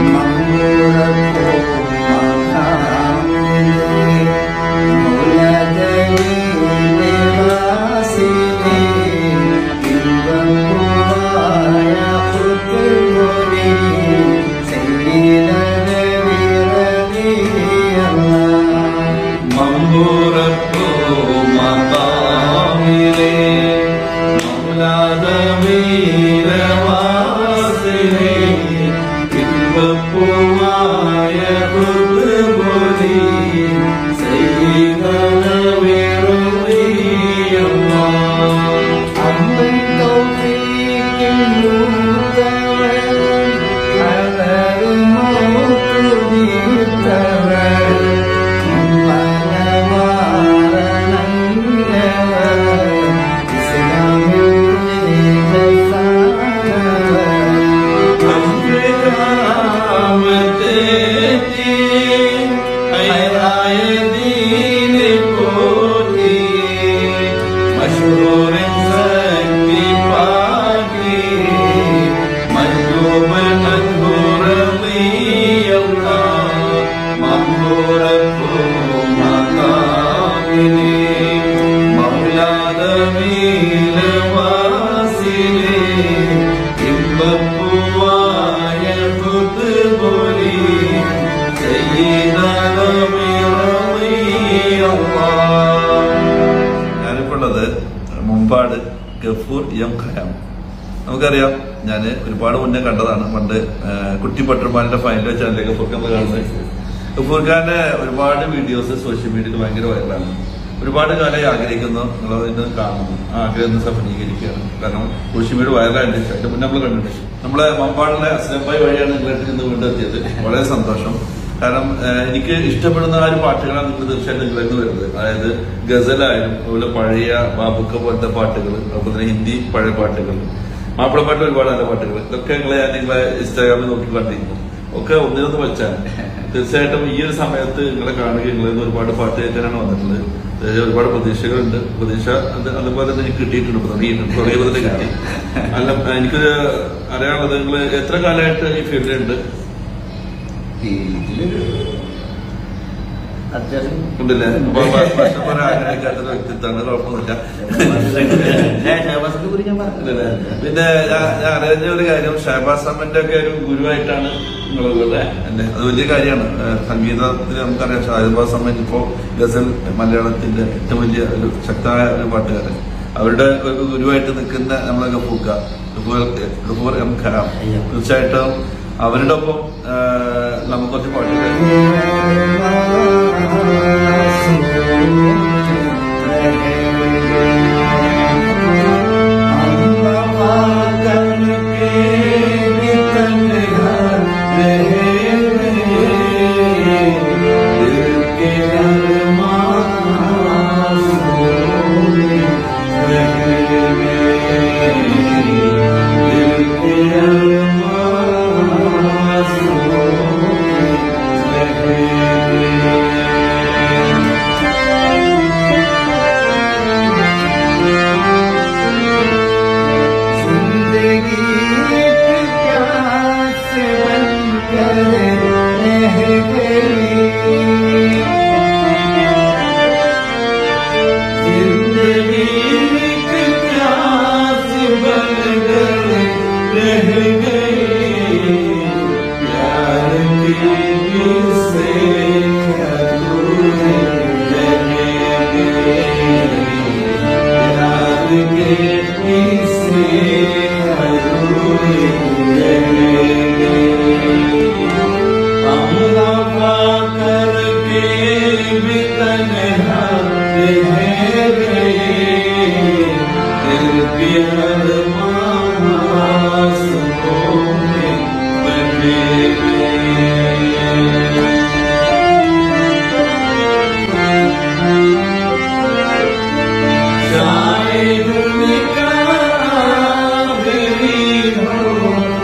മമ്പൂറപ്പൂ മതാമിലേ മൗലാദമീരവാസിലേ ഇമ്പപ്പൂമായ ഹൃദബോധി مشهور سكي باقي مجلوب مجهور رضي الله مغفور مقامني مولى ذميل واسلي ഇമ്പപ്പൂവായ കുത്തുപൊലി ഞാനിപ്പോൾ ഉള്ളത് മുമ്പാട് ഗഫൂർ എം ഖയാം നമുക്കറിയാം ഞാൻ ഒരുപാട് മുന്നേ കണ്ടതാണ് പണ്ട് ആ, കുട്ടി പട്ടുമാലിന്റെ ഫൈനൽ വെച്ചാണ് ഗഫൂർ ഖാൻ കാണുന്നത് ഗഫൂർ ഖാന്റെ ഒരുപാട് വീഡിയോസ് സോഷ്യൽ മീഡിയയിൽ ഭയങ്കര വൈറലാണ് ഒരുപാട് കാലമായി ആഗ്രഹിക്കുന്നു നിങ്ങൾ ഇന്ന് കാണുന്നു ആ ആഗ്രഹം ഇന്ന് സഫലീകരിക്കുകയാണ് കാരണം സോഷ്യൽ മീഡിയ വൈറലായിട്ട് അതിന്റെ മുന്നേ നമ്മൾ കണ്ടിട്ടുണ്ട് നമ്മളെ മമ്പാടിലെ അസ്ലംബായി വഴിയാണ് നിങ്ങളായിട്ട് ഇന്ന് വീണ്ടും എത്തിയത് വളരെ സന്തോഷം കാരണം ഏഹ്, എനിക്ക് ഇഷ്ടപ്പെടുന്ന ആ ഒരു പാട്ടുകളാണ് നിങ്ങൾ തീർച്ചയായിട്ടും നിങ്ങളിൽ നിന്ന് വരുന്നത് അതായത് ഗസലായാലും അതുപോലെ പഴയ ബാബുക്ക പോലത്തെ പാട്ടുകൾ അതുപോലെ തന്നെ ഹിന്ദി പഴയ പാട്ടുകൾ മാപ്പിളപ്പാട്ട് ഒരുപാട് നല്ല പാട്ടുകൾ ഇതൊക്കെ നിങ്ങളെ ഞാൻ നിങ്ങളെ ഇൻസ്റ്റാഗ്രാമിൽ നോക്കി കണ്ടിരുന്നു ഒക്കെ ഒന്നിനൊന്ന് വെച്ചാൽ തീർച്ചയായിട്ടും ഈ ഒരു സമയത്ത് നിങ്ങളെ കാണുകയും നിങ്ങളിൽ നിന്ന് ഒരുപാട് പാട്ട് കേൾക്കാനാണ് വന്നിട്ടുള്ളത് ഏഹ്, ഒരുപാട് പ്രതീക്ഷകളുണ്ട് പ്രതീക്ഷ അത് അതുപോലെ തന്നെ എനിക്ക് കിട്ടിയിട്ടുണ്ട് ഇപ്പൊ തുടങ്ങിയിട്ടുണ്ട് തുടങ്ങിയപ്പോൾ തന്നെ കിട്ടി അല്ല എനിക്കൊരു അറിയാനുള്ളത് നിങ്ങൾ എത്ര കാലമായിട്ട് ഈ ഫീൽഡിലുണ്ട് അത്യാവശ്യം ഉണ്ടല്ലേ അപ്പൊ ഭക്ഷണം പറയാൻ ആഗ്രഹിക്കാത്തൊരു വ്യക്തിത്വമാണ് കുഴപ്പമൊന്നുമില്ല ഷഹബാസിനെ കുറിച്ച് ഞാൻ ഇല്ലല്ലേ? പറഞ്ഞു പിന്നെ ഞാൻ ഞാൻ അറിഞ്ഞ ഒരു കാര്യം ഷഹബാസ് അഹമ്മന്റെ ഒക്കെ ഒരു ഗുരുവായിട്ടാണ് നിങ്ങളുള്ളത് അല്ലേ അല്ലേ അത് വലിയ കാര്യമാണ് ഏഹ് സംഗീതത്തിൽ നമുക്കറിയാം ഷഹബാസ് അഹമ്മദ് ഇപ്പോ ഗസൽ മലയാളത്തിന്റെ ഏറ്റവും വലിയ ഒരു ശക്തമായ ഒരു പാട്ടുകാരൻ അവരുടെ ഒരു ഗുരുവായിട്ട് നിൽക്കുന്ന നമ്മളെ ഗഫൂക്ക ഗഫൂർ ഗഫൂർ എം ഖരാം തീർച്ചയായിട്ടും അവരുടെ ഒപ്പം ഏഹ് നമുക്ക് കുറച്ച് പാട്ടുകൾ शायद निकाह भी हो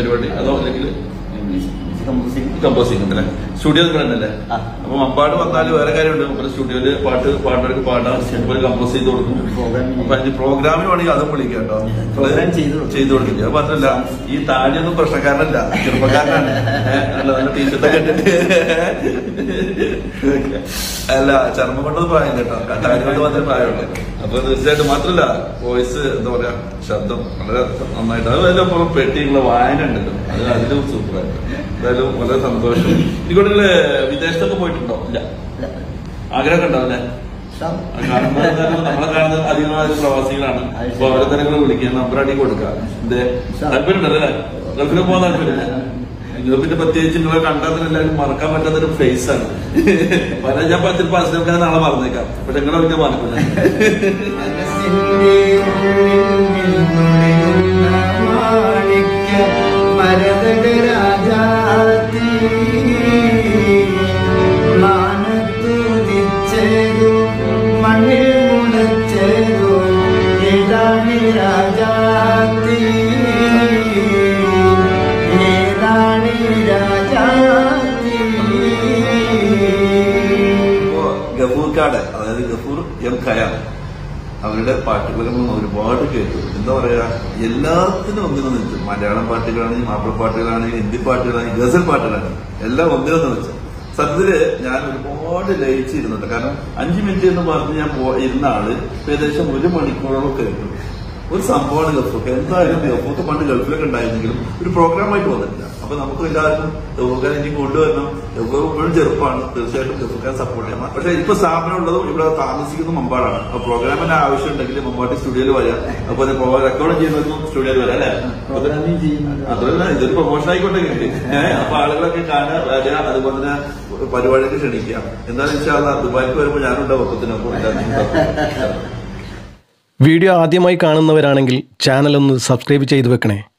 പരിപാടി അതോ അല്ലെങ്കിൽ കമ്പോസിംഗ് കമ്പോസിംഗ് ഉണ്ടല്ലേ സ്റ്റുഡിയോ ഇവിടെ ഉണ്ടല്ലേ ആ. അപ്പൊ മമ്പാട് വന്നാൽ വേറെ കാര്യമുണ്ട് നമ്മുടെ സ്റ്റുഡിയോയില് പാട്ട് പാടുന്നവർക്ക് പാടാം അതുപോലെ കമ്പോസ് ചെയ്ത് കൊടുക്കും Programming. അപ്പൊ അതിന് പ്രോഗ്രാമിന് വേണമെങ്കിൽ അതും വിളിക്കാം കേട്ടോ Program ചെയ്ത് കൊടുക്കും. ചെയ്ത് കൊടുക്കില്ല അത് മാത്രമല്ല ഈ താടിയൊന്നും പ്രശ്നക്കാരനല്ല ചെറുപ്പക്കാരനാണ് ഏഹ്, അല്ല നല്ല ടീഷർട്ടൊക്കെ ഇട്ടിട്ട് അല്ല ചർമ്മം കൊണ്ടത് പ്രായം കേട്ടോ താടി കൊണ്ട് മാത്രമേ പ്രായമുള്ളൂ അപ്പൊ തീർച്ചയായിട്ടും മാത്രമല്ല വോയിസ് എന്താ പറയാ ശബ്ദം വളരെ നന്നായിട്ട് അത് വല്ല പെട്ടിയുള്ള വായന ഉണ്ടല്ലോ അത് അതിലും സൂപ്പറായിട്ട് എന്തായാലും വളരെ സന്തോഷം ഇങ്ങോട്ട് വിദേശത്തൊക്കെ പോയിട്ടുണ്ടോ ഇല്ല ആഗ്രഹം ഉണ്ടാവില്ലേ കാണുമ്പോൾ എന്തായാലും നമ്മളെ കാണുന്നത് അധികമായ പ്രവാസികളാണ് അപ്പൊ അവരെ തന്നെ നിങ്ങൾ വിളിക്കുക നമ്പർ അടി കൊടുക്കുക എന്തേ താല്പര്യമുണ്ടല്ലേ ഗൾഫിൽ പോകാൻ താല്പര്യമില്ല ഗൾഫിന്റെ പ്രത്യേകിച്ച് നിങ്ങളെ കണ്ടാൽ തന്നെ എല്ലാവരും മറക്കാൻ പറ്റാത്തൊരു ഫേസ് ആണ് പല ഞാൻ ചിലപ്പോൾ അസിനൊക്കെ നാളെ മറന്നേക്കാം പക്ഷെ നിങ്ങളെ പിന്നെ മറക്കില്ല മണ്ണിൽ മുളച്ചേതു ഏതാണി രാജാത്തി ഏതാണി രാജാത്തി ഇപ്പോ ഗഫൂർക്കാട് അതായത് ഗഫൂർ എം ഖയാം അവരുടെ പാട്ടുകളൊക്കെ നമ്മൾ ഒരുപാട് കേട്ടു എന്താ പറയാ എല്ലാത്തിനും ഒന്നിനൊന്ന് വെച്ചു മലയാളം പാട്ടുകളാണെങ്കിൽ മാപ്പിള പാട്ടുകളാണെങ്കിൽ ഹിന്ദി പാട്ടുകളാണെങ്കിൽ ഗസൽ പാട്ടുകളാണെങ്കിൽ എല്ലാം ഒന്നിനൊന്ന് വെച്ചു സത്യത്തില് ഞാൻ ഒരുപാട് ലയിച്ചിരുന്നുണ്ട് കാരണം അഞ്ചു മിനിറ്റ് എന്ന് പറഞ്ഞ് ഞാൻ പോ- ഇരുന്ന ആള് ഏകദേശം ഒരു മണിക്കൂറോളം കേട്ടു ഒരു സംഭവമാണ് ഗൾഫൊക്കെ എന്തായാലും ഗൾഫൊക്കെ പണ്ട് ഗൾഫിലൊക്കെ ഉണ്ടായിരുന്നെങ്കിലും ഒരു പ്രോഗ്രാമായിട്ട് വന്നിട്ടില്ല അപ്പൊ നമുക്ക് എല്ലാവർക്കും ഗൾഫുകാരെ ഇനി കൊണ്ടുവരണം ഗൾഫ് ഇപ്പോഴും ചെറുപ്പമാണ് തീർച്ചയായിട്ടും ഗൾഫുകാരെ സപ്പോർട്ട് ചെയ്യണം പക്ഷെ ഇപ്പൊ സ്ഥാപനം ഉള്ളതും ഇവിടെ താമസിക്കുന്ന മമ്പാടാണ് അപ്പൊ പ്രോഗ്രാമിന് ആവശ്യം ഉണ്ടെങ്കിൽ മമ്പാട്ടി സ്റ്റുഡിയോയിൽ വരാം അപ്പൊ റെക്കോർഡ് ചെയ്യുന്നവർക്കും സ്റ്റുഡിയോയിൽ വരാം അല്ലെ പ്രോഗ്രാമിംഗ് ചെയ്യുന്നത് അതല്ല ഇതൊരു പ്രൊമോഷൻ ആയിക്കോട്ടെ ഏഹ് അപ്പൊ ആളുകളൊക്കെ കാണാൻ വരിക അതുപോലെ തന്നെ പരിപാടിക്ക് ക്ഷണിക്കാം എന്താണെന്ന് വെച്ചാൽ ദുബായിക്ക് വരുമ്പോൾ ഞാനുണ്ടാവും ഒപ്പത്തിനൊപ്പം എല്ലാവർക്കും വീഡിയോ ആദ്യമായി കാണുന്നവരാണെങ്കിൽ ചാനൽ ഒന്ന് സബ്സ്ക്രൈബ് ചെയ്തു വെക്കണേ